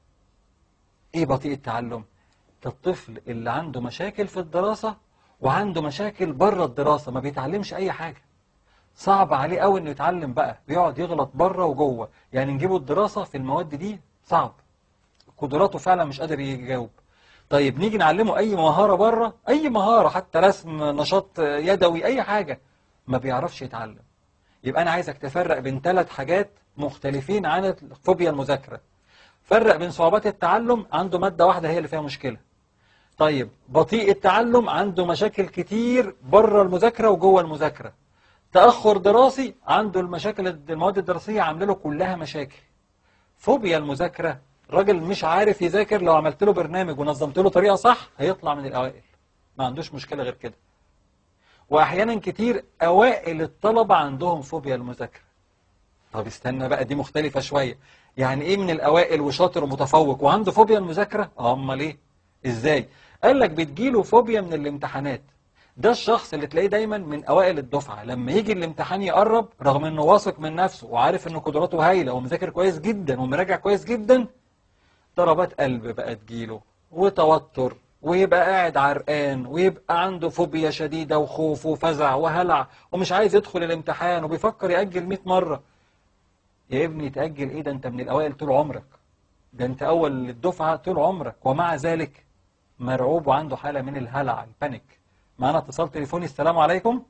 ايه بطيء التعلم ده الطفل اللي عنده مشاكل في الدراسة وعنده مشاكل بره الدراسة ما بيتعلمش اي حاجة صعب عليه قوي انه يتعلم بقى بيقعد يغلط بره وجوه يعني نجيبه الدراسة في المواد دي صعب قدراته فعلا مش قادر يجاوب طيب نيجي نعلمه اي مهارة بره اي مهارة حتى رسم نشاط يدوي اي حاجة ما بيعرفش يتعلم يبقى انا عايزك تفرق بين ثلاث حاجات مختلفين عن فوبيا المذاكرة فرق بين صعوبات التعلم عنده مادة واحدة هي اللي فيها مشكلة طيب بطيء التعلم عنده مشاكل كتير بره المذاكرة وجوه المذاكرة تأخر دراسي عنده المشاكل المواد الدراسية عامله له كلها مشاكل فوبيا المذاكرة راجل مش عارف يذاكر لو عملت له برنامج ونظمت له طريقة صح هيطلع من الأوائل ما عندوش مشكلة غير كده وأحيانا كتير أوائل الطلبة عندهم فوبيا المذاكرة طب استنى بقى دي مختلفة شوية يعني إيه من الأوائل وشاطر ومتفوق وعنده فوبيا المذاكرة أمال إيه إزاي قال لك بتجيله فوبيا من الامتحانات ده الشخص اللي تلاقيه دايما من أوائل الدفعة لما يجي الامتحان يقرب رغم إنه واثق من نفسه وعارف إنه قدراته هايلة ومذاكر كويس جدا ومراجع كويس جدا ضربات قلب بقى تجيله وتوتر ويبقى قاعد عرقان ويبقى عنده فوبيا شديدة وخوف وفزع وهلع ومش عايز يدخل الامتحان وبيفكر يأجل 100 مرة يا ابني تأجل ايه ده انت من الأوائل طول عمرك ده انت أول الدفعة طول عمرك ومع ذلك مرعوب وعنده حالة من الهلع البانيك معنا اتصال تليفوني السلام عليكم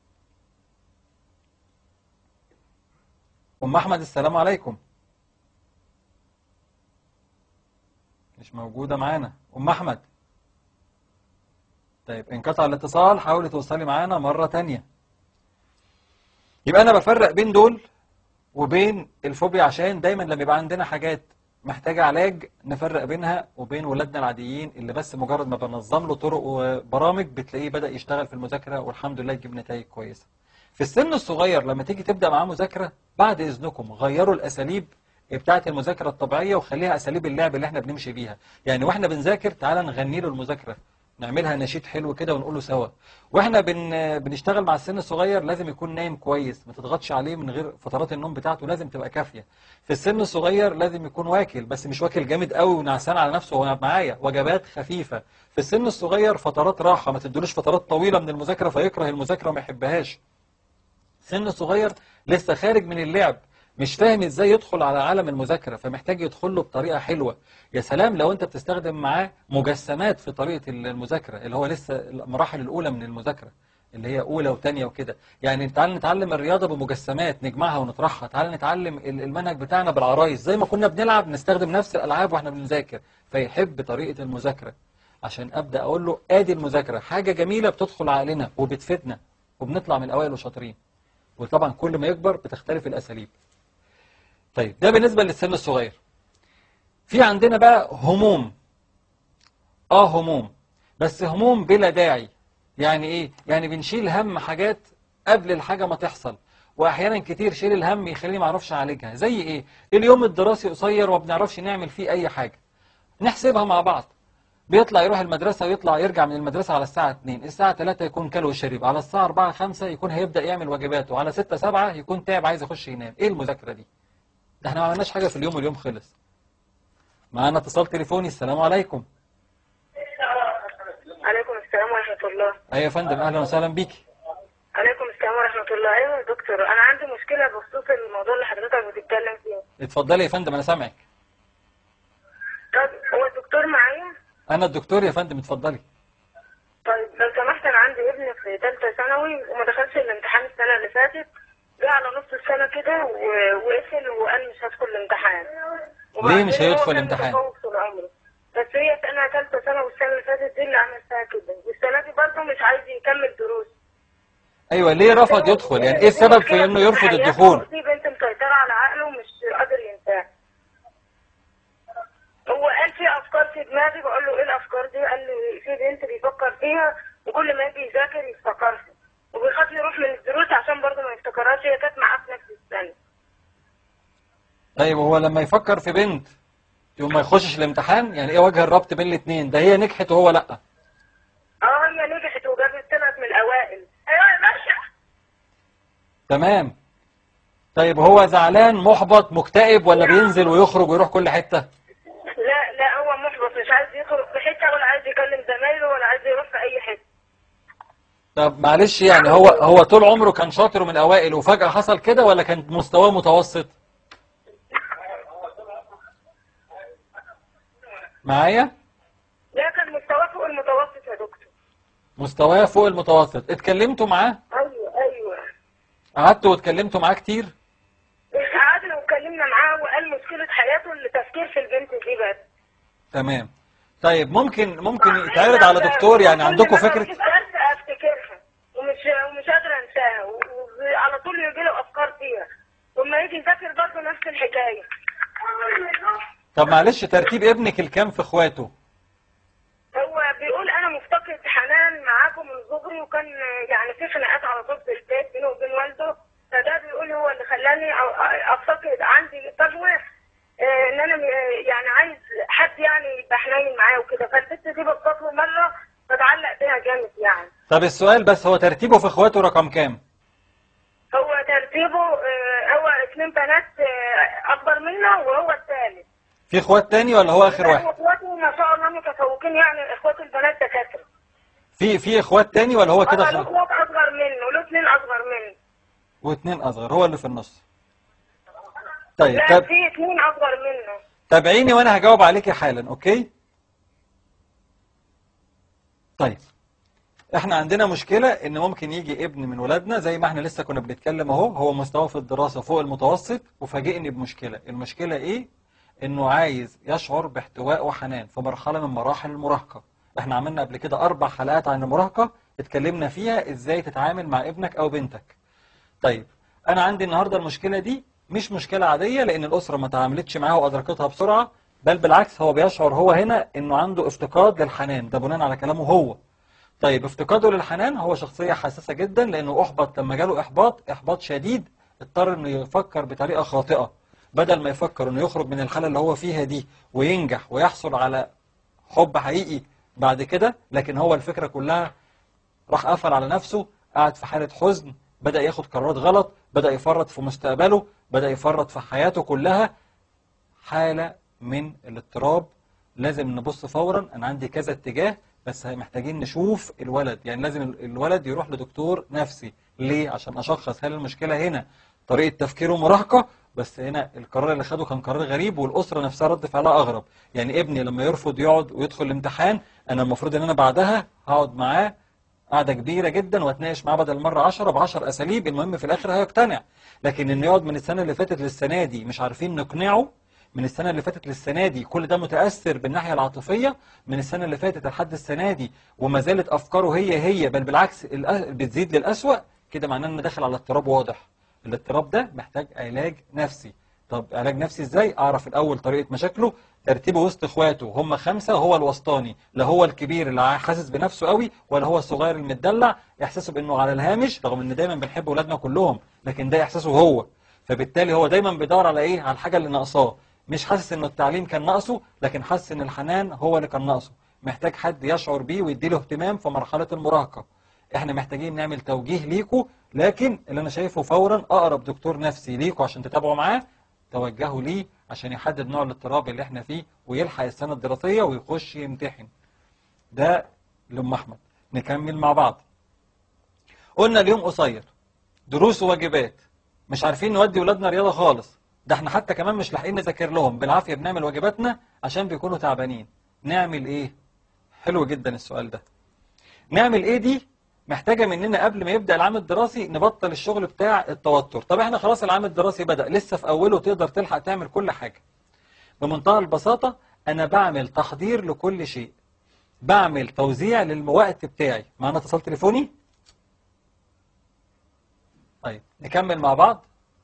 أم أحمد السلام عليكم مش موجودة معانا أم أحمد طيب انقطع الاتصال حاولي توصلي معانا مرة تانية يبقى أنا بفرق بين دول وبين الفوبيا عشان دايما لما يبقى عندنا حاجات محتاجة علاج نفرق بينها وبين ولادنا العاديين اللي بس مجرد ما بنظم له طرق وبرامج بتلاقيه بدأ يشتغل في المذاكرة والحمد لله يجيب نتائج كويسة في السن الصغير لما تيجي تبدأ معاه مذاكرة بعد إذنكم غيروا الأساليب بتاعة المذاكرة الطبيعية وخليها أساليب اللعب اللي احنا بنمشي بيها يعني واحنا بنذاكر تعالى نغني له المذاكرة نعملها نشيد حلو كده ونقوله سوا واحنا بن... بنشتغل مع السن الصغير لازم يكون نايم كويس ما تضغطش عليه من غير فترات النوم بتاعته لازم تبقى كافية في السن الصغير لازم يكون واكل بس مش واكل جامد قوي ونعسان على نفسه وهو معايا وجبات خفيفة في السن الصغير فترات راحة ما تدلوش فترات طويلة من المذاكرة فيكره المذاكرة وما يحبهاش سن صغير لسه خارج من اللعب مش فاهم ازاي يدخل على عالم المذاكرة فمحتاج يدخل له بطريقة حلوة يا سلام لو انت بتستخدم معاه مجسمات في طريقة المذاكرة اللي هو لسه المراحل الأولى من المذاكرة اللي هي اولى وثانيه وكده يعني تعال نتعلم الرياضه بمجسمات نجمعها ونطرحها تعال نتعلم ال- المنهج بتاعنا بالعرايس زي ما كنا بنلعب نستخدم نفس الالعاب واحنا بنذاكر فيحب طريقه المذاكره عشان ابدا اقول له ادي المذاكره حاجه جميله بتدخل عقلنا وبتفيدنا وبنطلع من الاوائل وشاطرين وطبعا كل ما يكبر بتختلف الاساليب طيب ده بالنسبه للسن الصغير في عندنا بقى هموم اه هموم بس هموم بلا داعي يعني ايه يعني بنشيل هم حاجات قبل الحاجه ما تحصل واحيانا كتير شيل الهم يخليني ما اعرفش اعالجها زي ايه اليوم الدراسي قصير وما بنعرفش نعمل فيه اي حاجه نحسبها مع بعض بيطلع يروح المدرسة ويطلع يرجع من المدرسة على الساعة 2 الساعة 3 يكون كل وشرب على الساعة 4 5 يكون هيبدأ يعمل واجباته على 6 7 يكون تعب عايز يخش ينام ايه المذاكرة دي ده احنا ما عملناش حاجة في اليوم واليوم خلص معانا اتصال تليفوني السلام عليكم عليكم السلام ورحمة الله ايوه يا فندم اهلا وسهلا بيكي عليكم السلام ورحمة الله أيوة يا دكتور أنا عندي مشكلة بخصوص الموضوع اللي حضرتك بتتكلم فيه اتفضلي يا فندم انا سامعك طب هو الدكتور معايا؟ انا الدكتور يا فندم اتفضلي طيب لو سمحت أنا عندي ابن في ثالثة ثانوي وما دخلش الامتحان السنة اللي فاتت جه على نص السنة كده و- وقفل وقال مش هدخل الامتحان ليه مش وبعدين هو هيدخل كان الامتحان؟ متفوق طول عمره بس هي سنة ثالثة ثانوي والسنة اللي فاتت دي اللي عمل فيها كده والسنة دي برضه مش عايز يكمل دروس ايوه ليه رفض يدخل يعني ايه السبب في انه يرفض حياته الدخول دي بنت مسيطرة على عقله ومش قادر ينساها هو قال في افكار في دماغي بقول له ايه الافكار دي قال لي في بنت بيفكر فيها وكل ما يجي يذاكر يفتكرها وبيخاف يروح من الدروس عشان برضه ما يفتكرهاش هي كانت معاه في نفس السنه طيب هو لما يفكر في بنت يوم ما يخشش الامتحان يعني ايه وجه الربط بين الاثنين ده هي نجحت وهو لا اه هي نجحت وجابت طلعت من الاوائل ايوه يا باشا تمام طيب هو زعلان محبط مكتئب ولا بينزل ويخرج ويروح كل حتة لا لا هو محبط مش عايز يخرج في حته ولا عايز يكلم زمايله ولا عايز يروح في اي حته طب معلش يعني هو هو طول عمره كان شاطر من الاوائل وفجأة حصل كده ولا كان مستواه متوسط معايا لا كان مستواه فوق المتوسط يا دكتور مستواه فوق المتوسط اتكلمتوا معاه ايوه ايوه قعدتوا واتكلمتوا معاه كتير قعدنا واتكلمنا معاه وقال مشكلة حياته التفكير في البنت دي بس تمام طيب ممكن ممكن يتعرض على دكتور يعني عندكم فكرة بس افتكرها ومش ومش قادرة انساها وعلى طول يجي له افكار فيها وما يجي يذاكر برضه نفس الحكاية طب معلش ترتيب ابنك الكام في اخواته هو بيقول انا مفتقد حنان معاكم من صغري وكان يعني في خناقات على طول في البيت بينه وبين والده فده بيقول هو اللي خلاني أ- افتقد عندي فجوه آه، ان انا م- يعني عايز حد يعني يبقى حنين معاه وكده فالبنت دي بصت له مره فتعلق بيها جامد يعني طب السؤال بس هو ترتيبه في اخواته رقم كام هو ترتيبه آه، هو اثنين بنات آه، اكبر منه وهو الثالث في اخوات تاني ولا هو اخر واحد اخواته ما شاء الله متفوقين يعني اخوات البنات دكاتره في في اخوات تاني ولا هو كده هو له خ... اخوات اصغر منه له اثنين اصغر منه واثنين اصغر هو اللي في النص طيب لا طب في اثنين اصغر منه تابعيني وانا هجاوب عليكي حالا اوكي طيب احنا عندنا مشكلة ان ممكن يجي ابن من ولادنا زي ما احنا لسه كنا بنتكلم اهو هو مستواه في الدراسة فوق المتوسط وفاجئني بمشكلة المشكلة ايه انه عايز يشعر باحتواء وحنان في مرحلة من مراحل المراهقة احنا عملنا قبل كده اربع حلقات عن المراهقة اتكلمنا فيها ازاي تتعامل مع ابنك او بنتك طيب انا عندي النهارده المشكله دي مش مشكله عاديه لان الاسره ما تعاملتش معاها وادركتها بسرعه بل بالعكس هو بيشعر هو هنا انه عنده افتقاد للحنان ده بناء على كلامه هو طيب افتقاده للحنان هو شخصيه حساسه جدا لانه احبط لما جاله احباط احباط شديد اضطر انه يفكر بطريقه خاطئه بدل ما يفكر انه يخرج من الحاله اللي هو فيها دي وينجح ويحصل على حب حقيقي بعد كده لكن هو الفكره كلها راح قفل على نفسه قعد في حالة حزن بدأ ياخد قرارات غلط بدأ يفرط في مستقبله بدأ يفرط في حياته كلها حالة من الاضطراب لازم نبص فورا أنا عندي كذا اتجاه بس محتاجين نشوف الولد يعني لازم ال- الولد يروح لدكتور نفسي ليه عشان أشخص هل المشكلة هنا طريقة تفكيره مراهقة بس هنا القرار اللي خده كان قرار غريب والأسرة نفسها رد فعلها أغرب يعني ابني لما يرفض يقعد ويدخل الامتحان أنا المفروض إن أنا بعدها هقعد معاه قعده كبيره جدا واتناقش معاه بدل مره 10 ب 10 اساليب المهم في الاخر هيقتنع لكن انه يقعد من السنه اللي فاتت للسنه دي مش عارفين نقنعه من السنه اللي فاتت للسنه دي كل ده متاثر بالناحيه العاطفيه من السنه اللي فاتت لحد السنه دي وما زالت افكاره هي هي بل بالعكس الأ- بتزيد للاسوأ كده معناه انه داخل على اضطراب واضح الاضطراب ده محتاج علاج نفسي طب علاج نفسي ازاي اعرف الاول طريقه مشاكله ترتيبه وسط اخواته هم خمسه هو الوسطاني لا هو الكبير اللي حاسس بنفسه قوي ولا هو الصغير المدلع احساسه بانه على الهامش رغم ان دايما بنحب اولادنا كلهم لكن ده احساسه هو فبالتالي هو دايما بيدور على ايه على الحاجه اللي ناقصاه مش حاسس ان التعليم كان ناقصه لكن حاسس ان الحنان هو اللي كان ناقصه محتاج حد يشعر بيه ويديله اهتمام في مرحله المراهقه احنا محتاجين نعمل توجيه ليكوا لكن اللي انا شايفه فورا اقرب دكتور نفسي ليكوا عشان تتابعوا معاه توجهوا ليه عشان يحدد نوع الاضطراب اللي احنا فيه ويلحق السنه الدراسيه ويخش يمتحن ده لام احمد نكمل مع بعض قلنا اليوم قصير دروس وواجبات مش عارفين نودي ولادنا رياضه خالص ده احنا حتى كمان مش لاحقين نذاكر لهم بالعافيه بنعمل واجباتنا عشان بيكونوا تعبانين نعمل ايه حلو جدا السؤال ده نعمل ايه دي محتاجه مننا قبل ما يبدا العام الدراسي نبطل الشغل بتاع التوتر طب احنا خلاص العام الدراسي بدا لسه في اوله تقدر تلحق تعمل كل حاجه بمنتهى البساطه انا بعمل تحضير لكل شيء بعمل توزيع للوقت بتاعي معانا اتصال تليفوني طيب نكمل مع بعض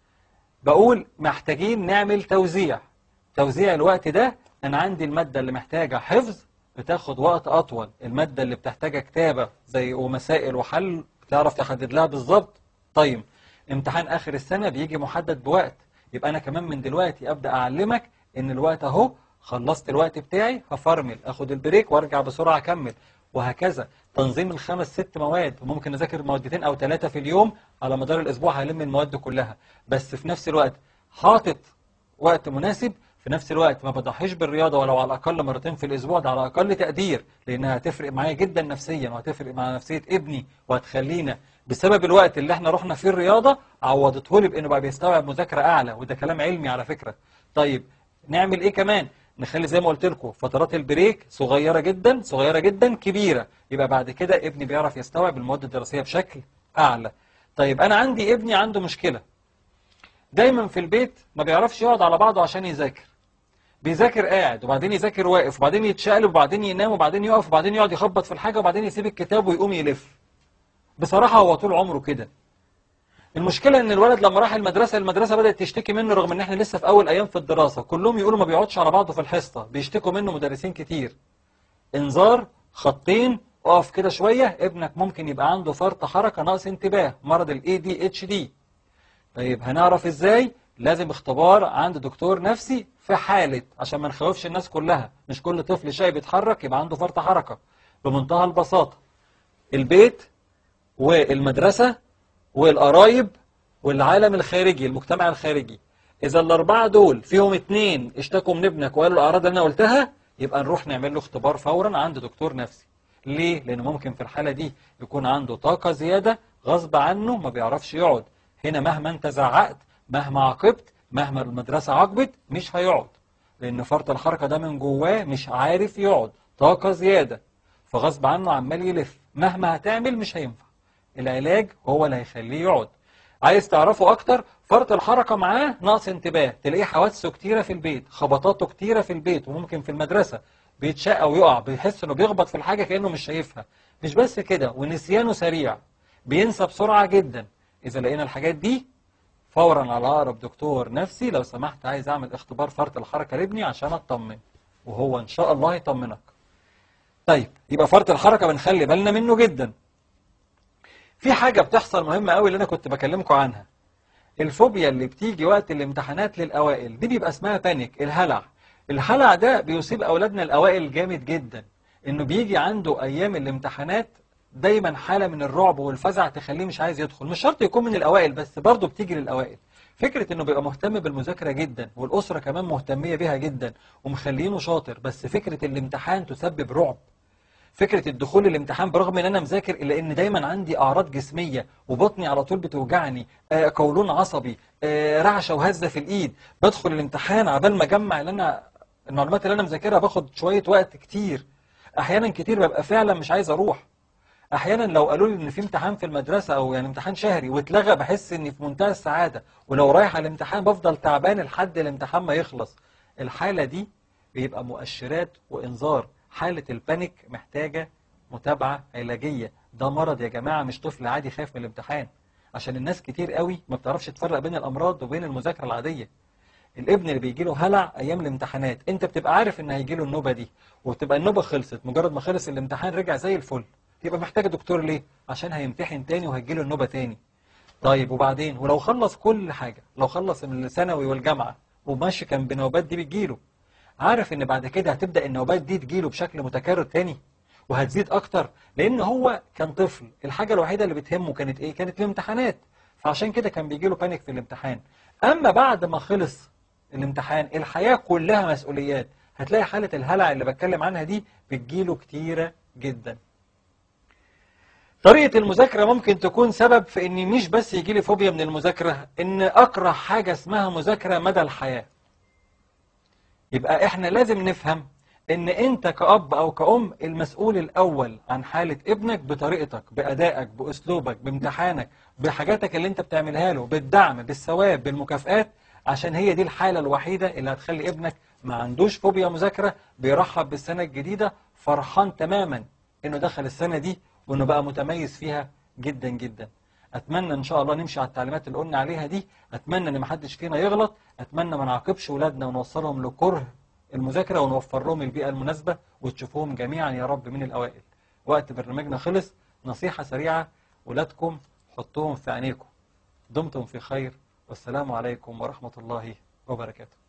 بقول محتاجين نعمل توزيع توزيع الوقت ده انا عندي المادة اللي محتاجة حفظ بتاخد وقت اطول المادة اللي بتحتاجها كتابة زي ومسائل وحل تعرف تحدد لها بالظبط طيب امتحان اخر السنة بيجي محدد بوقت يبقى انا كمان من دلوقتي ابدا اعلمك ان الوقت اهو خلصت الوقت بتاعي هفرمل اخد البريك وارجع بسرعة اكمل وهكذا تنظيم الخمس ست مواد وممكن اذاكر مادتين او ثلاثة في اليوم على مدار الاسبوع هلم المواد كلها بس في نفس الوقت حاطط وقت مناسب في نفس الوقت ما بضحيش بالرياضة ولو على الأقل مرتين في الأسبوع ده على أقل تقدير لأنها هتفرق معايا جدا نفسيا وهتفرق مع نفسية ابني وهتخلينا بسبب الوقت اللي احنا رحنا فيه الرياضة عوضته لي بأنه بقى بيستوعب مذاكرة أعلى وده كلام علمي على فكرة طيب نعمل إيه كمان؟ نخلي زي ما قلت لكم فترات البريك صغيرة جدا صغيرة جدا كبيرة يبقى بعد كده ابني بيعرف يستوعب المواد الدراسية بشكل أعلى طيب أنا عندي ابني عنده مشكلة دايما في البيت ما بيعرفش يقعد على بعضه عشان يذاكر بيذاكر قاعد وبعدين يذاكر واقف وبعدين يتشقلب وبعدين ينام وبعدين يقف وبعدين يقعد يخبط في الحاجة وبعدين يسيب الكتاب ويقوم يلف بصراحة هو طول عمره كده المشكلة ان الولد لما راح المدرسة المدرسة بدأت تشتكي منه رغم ان احنا لسه في اول ايام في الدراسة كلهم يقولوا ما بيقعدش على بعضه في الحصة بيشتكوا منه مدرسين كتير انذار خطين اقف كده شوية ابنك ممكن يبقى عنده فرط حركة نقص انتباه مرض ال ADHD طيب هنعرف ازاي لازم اختبار عند دكتور نفسي في حالة عشان ما نخوفش الناس كلها مش كل طفل شاي بيتحرك يبقى عنده فرط حركة بمنتهى البساطة البيت والمدرسة والقرايب والعالم الخارجي المجتمع الخارجي إذا الأربعة دول فيهم اتنين اشتكوا من ابنك وقالوا الأعراض اللي أنا قلتها يبقى نروح نعمل له اختبار فورا عند دكتور نفسي ليه؟ لأن ممكن في الحالة دي يكون عنده طاقة زيادة غصب عنه ما بيعرفش يقعد هنا مهما انت زعقت مهما عاقبت مهما المدرسة عاقبت مش هيقعد لأن فرط الحركة ده من جواه مش عارف يقعد طاقة زيادة فغصب عنه عمال يلف مهما هتعمل مش هينفع العلاج هو اللي هيخليه يقعد عايز تعرفه اكتر فرط الحركة معاه نقص انتباه تلاقيه حوادثه كتيرة في البيت خبطاته كتيرة في البيت وممكن في المدرسة بيتشقى ويقع بيحس انه بيخبط في الحاجة كأنه مش شايفها مش بس كده ونسيانه سريع بينسى بسرعة جدا إذا لقينا الحاجات دي فورا على أقرب دكتور نفسي لو سمحت عايز أعمل اختبار فرط الحركة لابني عشان أطمن وهو إن شاء الله يطمنك طيب يبقى فرط الحركة بنخلي بالنا منه جدا في حاجة بتحصل مهمة قوي اللي أنا كنت بكلمكم عنها الفوبيا اللي بتيجي وقت الامتحانات للأوائل دي بيبقى اسمها بانيك الهلع الهلع ده بيصيب أولادنا الأوائل جامد جدا إنه بيجي عنده أيام الامتحانات دايما حالة من الرعب والفزع تخليه مش عايز يدخل مش شرط يكون من الأوائل بس برضه بتيجي للأوائل فكرة انه بيبقى مهتم بالمذاكرة جدا والأسرة كمان مهتمية بيها جدا ومخلينه شاطر بس فكرة الامتحان تسبب رعب فكرة الدخول الامتحان برغم ان انا مذاكر الا ان دايما عندي اعراض جسمية وبطني على طول بتوجعني آه قولون عصبي آه رعشة وهزة في الايد بدخل الامتحان عبال ما اجمع اللي انا المعلومات اللي انا مذاكرها باخد شوية وقت كتير احيانا كتير ببقى فعلا مش عايز اروح احيانا لو قالوا لي ان في امتحان في المدرسه او يعني امتحان شهري واتلغى بحس اني في منتهى السعاده ولو رايح على الامتحان بفضل تعبان لحد الامتحان ما يخلص الحاله دي بيبقى مؤشرات وانذار حاله البانيك محتاجه متابعه علاجيه ده مرض يا جماعه مش طفل عادي خايف من الامتحان عشان الناس كتير قوي ما بتعرفش تفرق بين الامراض وبين المذاكره العاديه الابن اللي بيجي له هلع ايام الامتحانات انت بتبقى عارف ان هيجي له النوبه دي وبتبقى النوبه خلصت مجرد ما خلص الامتحان رجع زي الفل يبقى محتاج دكتور ليه عشان هيمتحن تاني وهيجي له النوبه تاني طيب وبعدين ولو خلص كل حاجه لو خلص من الثانوي والجامعه وماشي كان بنوبات دي بتجيله عارف ان بعد كده هتبدا النوبات دي تجيله بشكل متكرر تاني وهتزيد اكتر لان هو كان طفل الحاجه الوحيده اللي بتهمه كانت ايه كانت الامتحانات فعشان كده كان بيجي له بانيك في الامتحان اما بعد ما خلص الامتحان الحياه كلها مسؤوليات هتلاقي حاله الهلع اللي بتكلم عنها دي بتجيله كتيره جدا طريقة المذاكرة ممكن تكون سبب في ان مش بس يجي لي فوبيا من المذاكرة ان اكره حاجة اسمها مذاكرة مدى الحياة يبقى احنا لازم نفهم ان انت كأب او كأم المسؤول الاول عن حالة ابنك بطريقتك بأدائك بأسلوبك بامتحانك بحاجاتك اللي انت بتعملها له بالدعم بالثواب بالمكافآت عشان هي دي الحالة الوحيدة اللي هتخلي ابنك ما عندوش فوبيا مذاكرة بيرحب بالسنة الجديدة فرحان تماما انه دخل السنة دي وانه بقى متميز فيها جدا جدا اتمنى ان شاء الله نمشي على التعليمات اللي قلنا عليها دي اتمنى ان محدش فينا يغلط اتمنى ما نعاقبش ولادنا ونوصلهم لكره المذاكره ونوفر لهم البيئه المناسبه وتشوفوهم جميعا يا رب من الاوائل وقت برنامجنا خلص نصيحه سريعه ولادكم حطوهم في عينيكم دمتم في خير والسلام عليكم ورحمه الله وبركاته